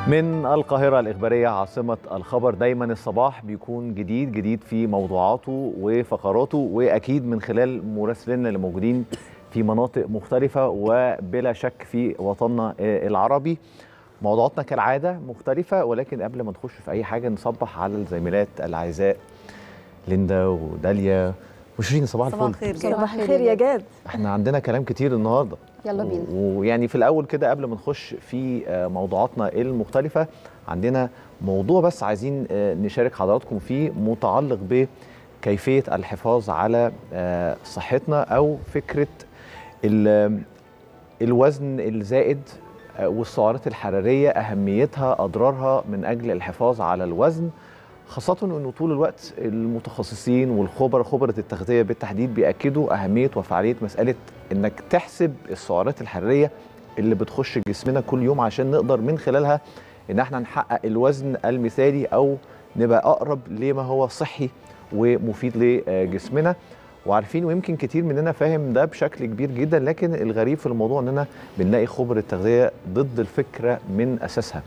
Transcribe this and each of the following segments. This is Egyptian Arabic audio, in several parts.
من القاهرة الإخبارية عاصمة الخبر دايما الصباح بيكون جديد جديد في موضوعاته وفقراته وأكيد من خلال مراسلينا اللي موجودين في مناطق مختلفة وبلا شك في وطننا العربي موضوعاتنا كالعادة مختلفة ولكن قبل ما نخش في أي حاجة نصبح على الزميلات الأعزاء ليندا وداليا وشيرين صباح صباح الفل الخير صباح الخير يا جاد احنا عندنا كلام كتير النهارده يلا بينا ويعني في الاول كده قبل ما نخش في آه، موضوعاتنا المختلفه عندنا موضوع بس عايزين آه، نشارك حضراتكم فيه متعلق بكيفيه الحفاظ على آه، صحتنا او فكره ال- الوزن الزائد آه، والسعرات الحراريه اهميتها اضرارها من اجل الحفاظ على الوزن خاصة انه طول الوقت المتخصصين والخبراء خبرة التغذية بالتحديد بيأكدوا أهمية وفعالية مسألة انك تحسب السعرات الحرارية اللي بتخش جسمنا كل يوم عشان نقدر من خلالها ان احنا نحقق الوزن المثالي او نبقى اقرب لما هو صحي ومفيد لجسمنا وعارفين ويمكن كتير مننا فاهم ده بشكل كبير جدا لكن الغريب في الموضوع اننا بنلاقي خبرة التغذية ضد الفكرة من اساسها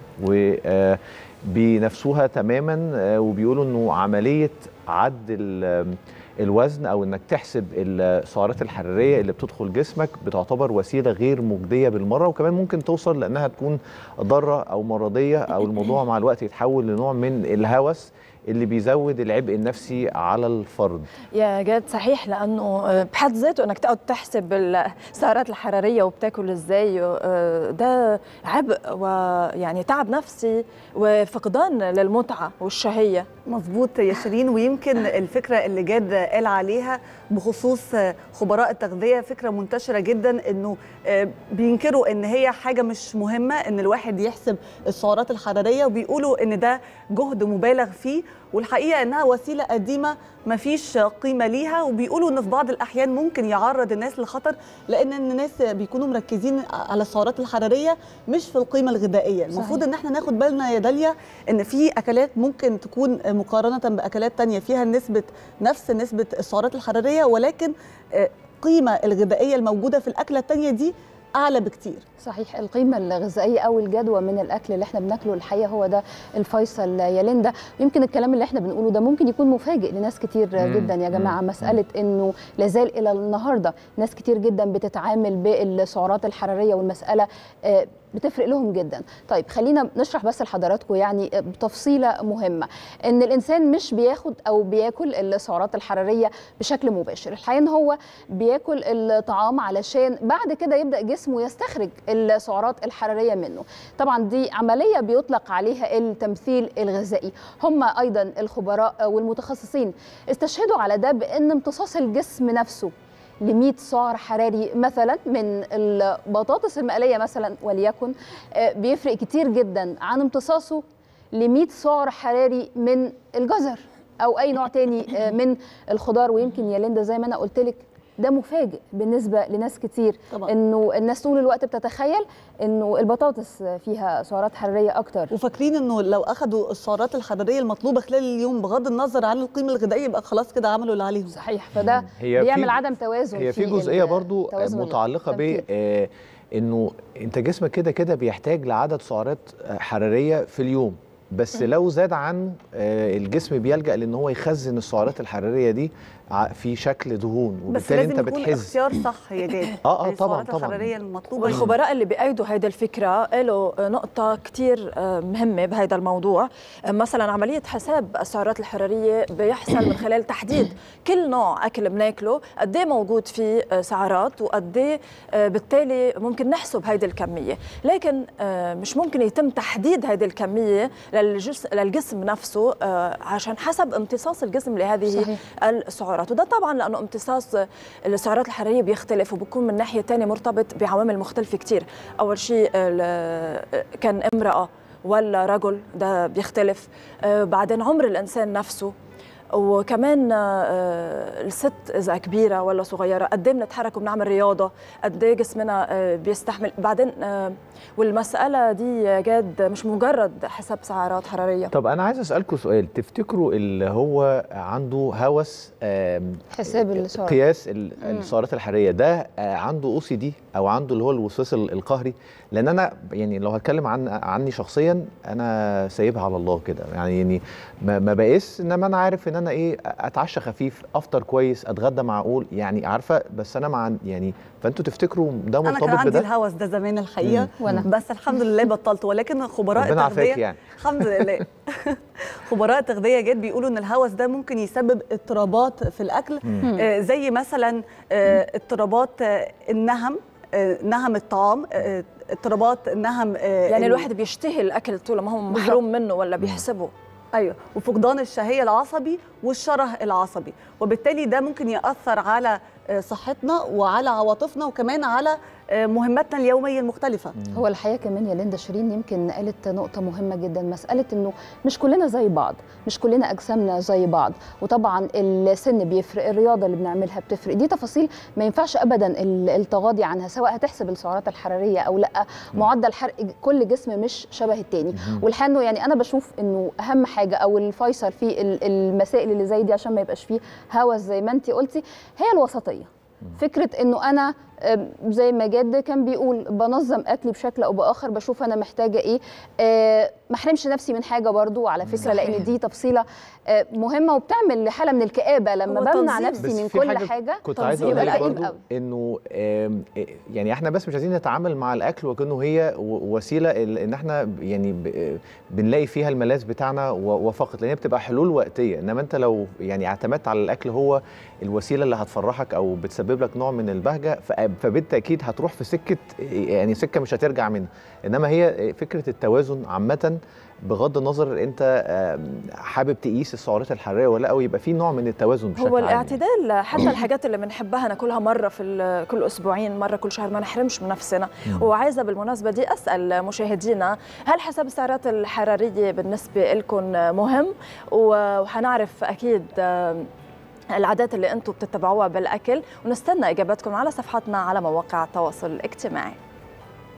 وبينافسوها تماما آه، وبيقولوا انه عملية عد ال- الوزن او انك تحسب السعرات الحراريه اللي بتدخل جسمك بتعتبر وسيله غير مجديه بالمره وكمان ممكن توصل لانها تكون ضاره او مرضيه او الموضوع مع الوقت يتحول لنوع من الهوس اللي بيزود العبء النفسي على الفرد يا جاد صحيح لانه بحد ذاته انك تقعد تحسب السعرات الحراريه وبتاكل ازاي آه، ده عبء ويعني تعب نفسي وفقدان للمتعه والشهيه مظبوط يا شيرين ويمكن الفكره اللي جاد قال عليها بخصوص خبراء التغذيه فكره منتشره جدا انه آه، بينكروا ان هي حاجه مش مهمه ان الواحد يحسب السعرات الحراريه وبيقولوا ان ده جهد مبالغ فيه والحقيقه انها وسيله قديمه ما فيش قيمه ليها وبيقولوا ان في بعض الاحيان ممكن يعرض الناس لخطر لان الناس بيكونوا مركزين على السعرات الحراريه مش في القيمه الغذائيه المفروض ان احنا ناخد بالنا يا داليا ان في اكلات ممكن تكون مقارنه باكلات تانية فيها نسبه نفس نسبه السعرات الحراريه ولكن آه، القيمه الغذائيه الموجوده في الاكله التانية دي اعلى بكتير صحيح القيمة الغذائية أو الجدوى من الأكل اللي احنا بناكله الحقيقة هو ده الفيصل يا ليندا يمكن الكلام اللي احنا بنقوله ده ممكن يكون مفاجئ لناس كتير مم. جدا يا جماعة مم. مسألة إنه لازال إلى النهاردة ناس كتير جدا بتتعامل بالسعرات الحرارية والمسألة آه، بتفرق لهم جدا طيب خلينا نشرح بس لحضراتكم يعني بتفصيلة مهمة ان الانسان مش بياخد او بياكل السعرات الحرارية بشكل مباشر الحقيقة ان هو بياكل الطعام علشان بعد كده يبدأ جسمه يستخرج السعرات الحرارية منه طبعا دي عملية بيطلق عليها التمثيل الغذائي هم ايضا الخبراء والمتخصصين استشهدوا على ده بان امتصاص الجسم نفسه ل 100 سعر حراري مثلا من البطاطس المقليه مثلا وليكن آه، بيفرق كتير جدا عن امتصاصه ل 100 سعر حراري من الجزر او اي نوع تاني آه، من الخضار ويمكن يا ليندا زي ما انا قلت لك ده مفاجئ بالنسبه لناس كتير طبعا. انه الناس طول الوقت بتتخيل انه البطاطس فيها سعرات حراريه اكتر وفاكرين انه لو اخذوا السعرات الحراريه المطلوبه خلال اليوم بغض النظر عن القيمه الغذائيه يبقى خلاص كده عملوا اللي عليهم صحيح فده هي بيعمل في- عدم توازن هي في جزئيه برضو التوازن متعلقه ب التمثيل. آه، انه انت جسمك كده كده بيحتاج لعدد سعرات آه، حراريه في اليوم بس لو زاد عنه آه، الجسم بيلجا لان هو يخزن السعرات الحراريه دي ع- في شكل دهون بس وبالتالي لازم انت يكون بتحز اختيار صح يا جاد آه، آه، يعني طبعاً، السعرات طبعاً. الحراريه المطلوبه والخبراء اللي بيأيدوا هيدا الفكرة قالوا نقطة كتير آه، مهمة بهذا الموضوع آه، مثلا عملية حساب السعرات الحرارية بيحصل من خلال تحديد كل نوع أكل بناكله قد ايه موجود فيه آه، سعرات وقد ايه آه، بالتالي ممكن نحسب هيدي الكمية لكن آه، مش ممكن يتم تحديد هيدي الكمية للجسم, للجسم نفسه آه، عشان حسب امتصاص الجسم لهذه صحيح. السعرات وده طبعا لانه امتصاص السعرات الحراريه بيختلف وبكون من ناحيه تانية مرتبط بعوامل مختلفه كتير اول شيء ال- كان امراه ولا رجل ده بيختلف آه، بعدين عمر الانسان نفسه وكمان آه، الست اذا كبيره ولا صغيره قد ايه بنتحرك وبنعمل رياضه قد ايه جسمنا آه، بيستحمل بعدين آه، والمساله دي جاد مش مجرد حساب سعرات حراريه طب انا عايز اسالكم سؤال تفتكروا اللي هو عنده هوس آم، حساب السعرات قياس ال- السعرات الحراريه ده آه، عنده او سي دي او عنده اللي هو الوسواس ال- القهري لان انا يعني لو هتكلم عن عني شخصيا انا سايبها على الله كده يعني يعني ما, ما بقيس انما انا عارف ان انا ايه اتعشى خفيف افطر كويس اتغدى معقول يعني عارفه بس انا مع يعني فانتوا تفتكروا ده انا كان مرتبط عندي بده الهوس ده زمان الحقيقه وانا بس الحمد لله بطلت ولكن خبراء ربنا التغذيه عافاك يعني الحمد لله خبراء التغذيه جد بيقولوا ان الهوس ده ممكن يسبب اضطرابات في الاكل آه زي مثلا آه اضطرابات آه النهم آه نهم الطعام آه اضطرابات نهم آه يعني ال- الواحد بيشتهي الاكل طول ما هو بالظبط. محروم منه ولا بيحسبه ايوه وفقدان الشهيه العصبي والشره العصبي وبالتالي ده ممكن ياثر على آه، صحتنا وعلى عواطفنا وكمان على آه، مهماتنا اليوميه المختلفه هو الحقيقه كمان يا ليندا شيرين يمكن قالت نقطه مهمه جدا مساله انه مش كلنا زي بعض مش كلنا اجسامنا زي بعض وطبعا السن بيفرق الرياضه اللي بنعملها بتفرق دي تفاصيل ما ينفعش ابدا ال- التغاضي عنها سواء هتحسب السعرات الحراريه او لا معدل حرق كل جسم مش شبه التاني والحقيقه انه يعني انا بشوف انه اهم حاجه او الفيصل في ال- المسائل اللي زي دي عشان ما يبقاش فيه هوس زي ما انت قلتي هي الوسطيه فكره انه انا آم، زي ما جد كان بيقول بنظم اكلي بشكل او باخر بشوف انا محتاجه ايه آه، ما احرمش نفسي من حاجه برضو على فكره لان دي تفصيله آه، مهمه وبتعمل حاله من الكآبه لما هو بمنع تنظيم. نفسي بس من في كل حاجة حاجه كنت عايز تنظيم اقول لك يبقى برضو قديم قوي. انه آم، إيه، يعني احنا بس مش عايزين نتعامل مع الاكل وكانه هي و- وسيله ال- ان احنا ب- يعني ب- بنلاقي فيها الملاذ بتاعنا و- وفقط لان هي بتبقى حلول وقتيه انما انت لو يعني اعتمدت على الاكل هو الوسيله اللي هتفرحك او بتسبب لك نوع من البهجه ف- فبالتاكيد هتروح في سكه يعني سكه مش هترجع منها انما هي فكره التوازن عامه بغض النظر انت آم، حابب تقيس السعرات الحراريه ولا لا او يبقى في نوع من التوازن بشكل هو عام يعني. الاعتدال حتى الحاجات اللي بنحبها ناكلها مره في ال- كل اسبوعين مره كل شهر ما نحرمش من نفسنا وعايزه بالمناسبه دي اسال مشاهدينا هل حساب السعرات الحراريه بالنسبه لكم مهم وحنعرف اكيد آم، العادات اللي انتم بتتبعوها بالاكل ونستنى اجاباتكم على صفحاتنا على مواقع التواصل الاجتماعي